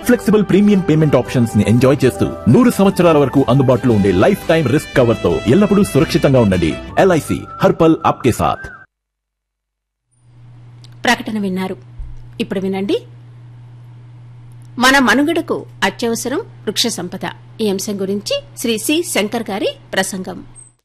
flexible premium payment options ని enjoy చేస్తూ నూరు సంవత్సరాల వరకు అందుబాటులో ఉండే లైఫ్ టైం రిస్క్ కవర్ తో ఎల్లప్పుడూ సురక్షితంగా ఉండండి ఎల్ఐసి హర్పల్ ఆప్కే సాథ్ ప్రకటన విన్నారు ఇప్పుడు వినండి మన మనుగడకు అత్యవసరం వృక్ష సంపద ఈ అంశం గురించి శ్రీ సి శంకర్ గారి ప్రసంగం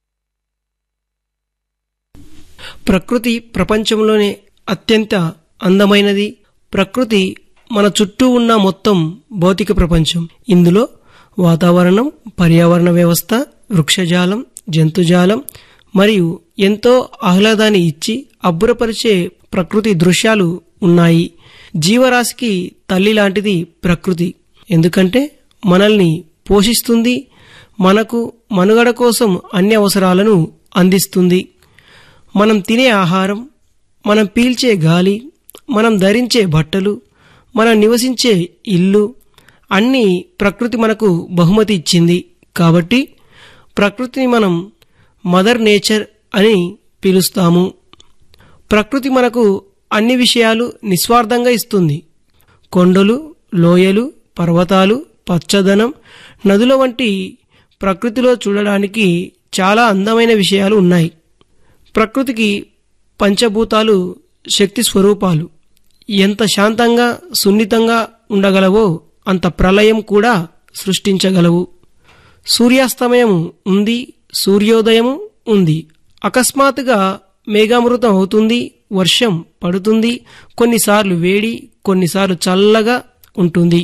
ప్రకృతి ప్రపంచంలోనే అత్యంత అందమైనది ప్రకృతి మన చుట్టూ ఉన్న మొత్తం భౌతిక ప్రపంచం ఇందులో వాతావరణం పర్యావరణ వ్యవస్థ వృక్షజాలం జంతుజాలం మరియు ఎంతో ఆహ్లాదాన్ని ఇచ్చి అబ్బురపరిచే ప్రకృతి దృశ్యాలు ఉన్నాయి జీవరాశికి తల్లి లాంటిది ప్రకృతి ఎందుకంటే మనల్ని పోషిస్తుంది మనకు మనుగడ కోసం అన్ని అవసరాలను అందిస్తుంది మనం తినే ఆహారం మనం పీల్చే గాలి మనం ధరించే బట్టలు మనం నివసించే ఇల్లు అన్నీ ప్రకృతి మనకు బహుమతి ఇచ్చింది కాబట్టి ప్రకృతిని మనం మదర్ నేచర్ అని పిలుస్తాము ప్రకృతి మనకు అన్ని విషయాలు నిస్వార్థంగా ఇస్తుంది కొండలు లోయలు పర్వతాలు పచ్చదనం నదుల వంటి ప్రకృతిలో చూడడానికి చాలా అందమైన విషయాలు ఉన్నాయి ప్రకృతికి పంచభూతాలు శక్తి స్వరూపాలు ఎంత శాంతంగా సున్నితంగా ఉండగలవో అంత ప్రళయం కూడా సృష్టించగలవు సూర్యాస్తమయం ఉంది సూర్యోదయం ఉంది అకస్మాత్తుగా మేఘామృతం అవుతుంది వర్షం పడుతుంది కొన్నిసార్లు వేడి కొన్నిసార్లు చల్లగా ఉంటుంది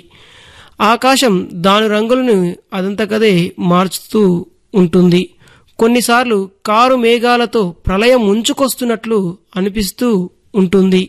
ఆకాశం దాని రంగులను అదంతకదే మార్చుతూ ఉంటుంది కొన్నిసార్లు కారు మేఘాలతో ప్రళయం ముంచుకొస్తున్నట్లు అనిపిస్తూ ఉంటుంది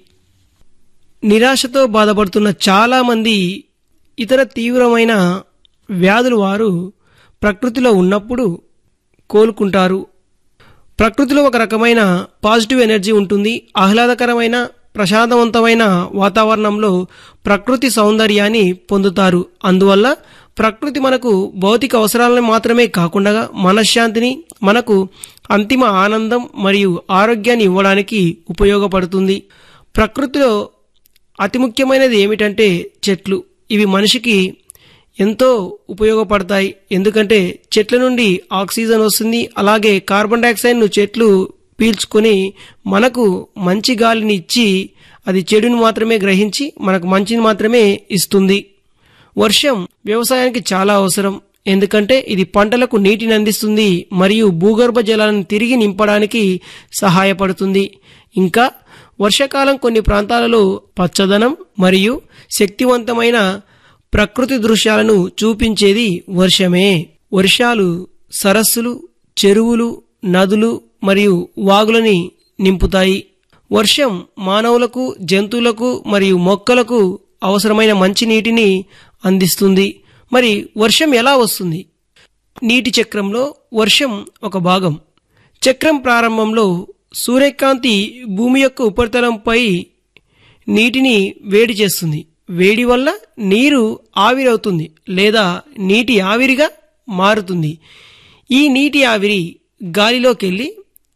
నిరాశతో బాధపడుతున్న చాలామంది ఇతర తీవ్రమైన వ్యాధులు వారు ప్రకృతిలో ఉన్నప్పుడు కోలుకుంటారు ప్రకృతిలో ఒక రకమైన పాజిటివ్ ఎనర్జీ ఉంటుంది ఆహ్లాదకరమైన ప్రశాంతవంతమైన వాతావరణంలో ప్రకృతి సౌందర్యాన్ని పొందుతారు అందువల్ల ప్రకృతి మనకు భౌతిక అవసరాలను మాత్రమే కాకుండా మనశ్శాంతిని మనకు అంతిమ ఆనందం మరియు ఆరోగ్యాన్ని ఇవ్వడానికి ఉపయోగపడుతుంది ప్రకృతిలో అతి ముఖ్యమైనది ఏమిటంటే చెట్లు ఇవి మనిషికి ఎంతో ఉపయోగపడతాయి ఎందుకంటే చెట్ల నుండి ఆక్సిజన్ వస్తుంది అలాగే కార్బన్ డైఆక్సైడ్ను చెట్లు పీల్చుకొని మనకు మంచి గాలిని ఇచ్చి అది చెడుని మాత్రమే గ్రహించి మనకు మంచిని మాత్రమే ఇస్తుంది వర్షం వ్యవసాయానికి చాలా అవసరం ఎందుకంటే ఇది పంటలకు నీటిని అందిస్తుంది మరియు భూగర్భ జలాలను తిరిగి నింపడానికి సహాయపడుతుంది ఇంకా వర్షాకాలం కొన్ని ప్రాంతాలలో పచ్చదనం మరియు శక్తివంతమైన ప్రకృతి దృశ్యాలను చూపించేది వర్షమే వర్షాలు సరస్సులు చెరువులు నదులు మరియు వాగులని నింపుతాయి వర్షం మానవులకు జంతువులకు మరియు మొక్కలకు అవసరమైన మంచి నీటిని అందిస్తుంది మరి వర్షం ఎలా వస్తుంది నీటి చక్రంలో వర్షం ఒక భాగం చక్రం ప్రారంభంలో సూర్యకాంతి భూమి యొక్క ఉపరితలంపై నీటిని వేడి చేస్తుంది వేడి వల్ల నీరు ఆవిరవుతుంది లేదా నీటి ఆవిరిగా మారుతుంది ఈ నీటి ఆవిరి గాలిలోకెళ్ళి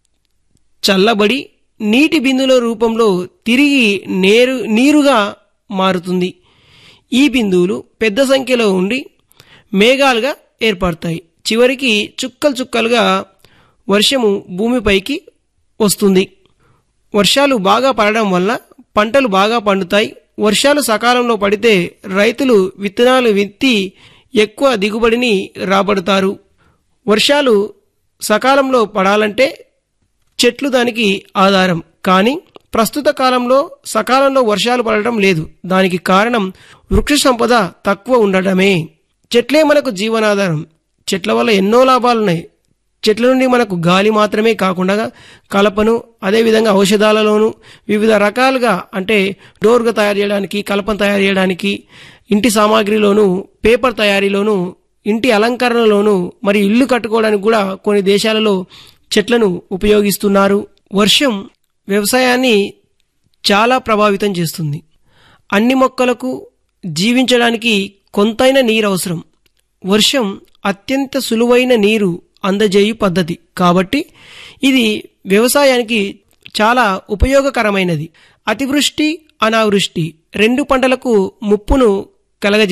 చల్లబడి నీటి బిందుల రూపంలో తిరిగి నేరు నీరుగా మారుతుంది ఈ బిందువులు పెద్ద సంఖ్యలో ఉండి మేఘాలుగా ఏర్పడతాయి చివరికి చుక్కలు చుక్కలుగా వర్షము భూమిపైకి వస్తుంది వర్షాలు బాగా పడడం వల్ల పంటలు బాగా పండుతాయి వర్షాలు సకాలంలో పడితే రైతులు విత్తనాలు విత్తి ఎక్కువ దిగుబడిని రాబడతారు వర్షాలు సకాలంలో పడాలంటే చెట్లు దానికి ఆధారం కానీ ప్రస్తుత కాలంలో సకాలంలో వర్షాలు పడటం లేదు దానికి కారణం వృక్ష సంపద తక్కువ ఉండడమే చెట్లే మనకు జీవనాధారం చెట్ల వల్ల ఎన్నో లాభాలున్నాయి చెట్ల నుండి మనకు గాలి మాత్రమే కాకుండా కలపను అదేవిధంగా ఔషధాలలోను వివిధ రకాలుగా అంటే డోర్గా తయారు చేయడానికి కలపను తయారు చేయడానికి ఇంటి సామాగ్రిలోను పేపర్ తయారీలోను ఇంటి అలంకరణలోను మరి ఇల్లు కట్టుకోవడానికి కూడా కొన్ని దేశాలలో చెట్లను ఉపయోగిస్తున్నారు వర్షం వ్యవసాయాన్ని చాలా ప్రభావితం చేస్తుంది అన్ని మొక్కలకు జీవించడానికి కొంతైన నీరు అవసరం వర్షం అత్యంత సులువైన నీరు అందజేయు పద్ధతి కాబట్టి ఇది వ్యవసాయానికి చాలా ఉపయోగకరమైనది అతివృష్టి అనావృష్టి రెండు పంటలకు ముప్పును కలగజే